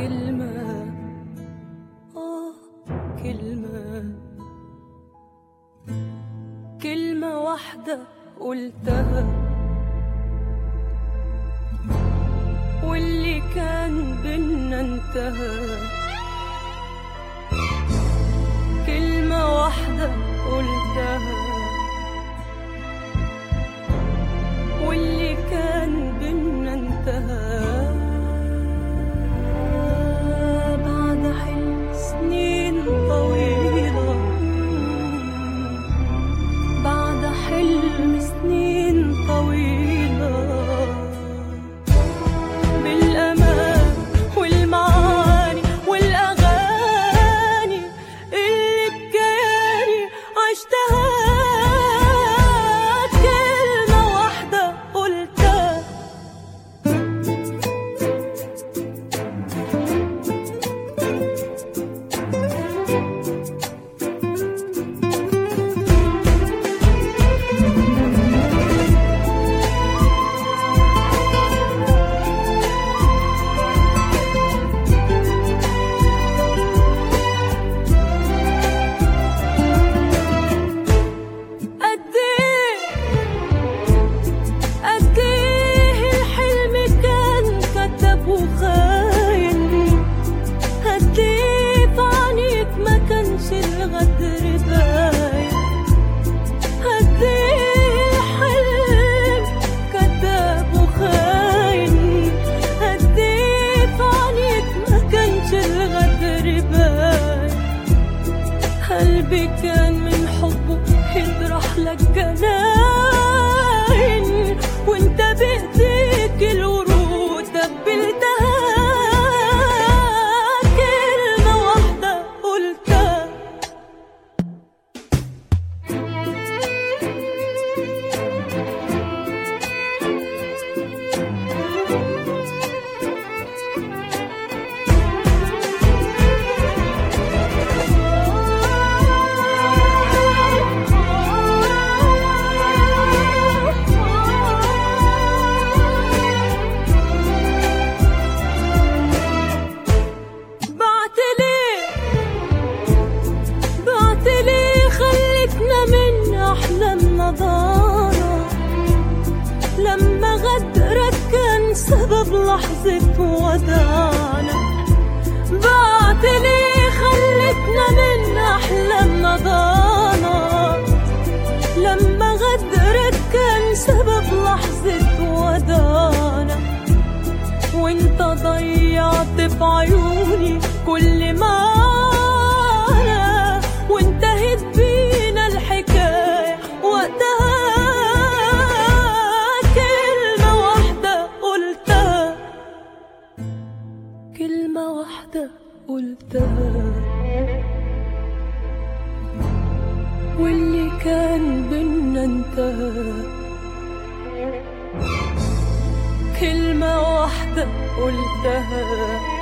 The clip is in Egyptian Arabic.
كلمة آه كلمة كلمة واحدة قلتها واللي كان بينا انتهى كلمة واحدة قلتها واللي كان بينا انتهى بعد حلم سنين طويلة بعد حلم سنين طويلة بالأمان والمعاني والأغاني اللي بكياني عشتها كلمة واحدة قلتها قد ايه قد ايه الحلم كان كتب وخاين قد ايه في عينيك ما كانش الغدر باين قد ايه الحلم كتب وخاين قد ايه في عينيك ما كانش الغدر باين قلبي كان من حبه يطرح لك جناين وانت بايديك الورود دبلتها كلمة واحدة قلتها بعت ليه بعت ليه خلتنا من أحلامنا ضانا لما غدرك كان سبب لحظة وداعنا بعت ليه خلتنا من أحلامنا ضانا لما غدرك كان سبب لحظة وداعنا وانت ضيعت في عيوني كل ما أنا وانتهت بينا الحكاية وقتها كلمة واحدة قلتها كلمة واحدة قلتها واللي كان بينا انتهى كلمة واحدة قلتها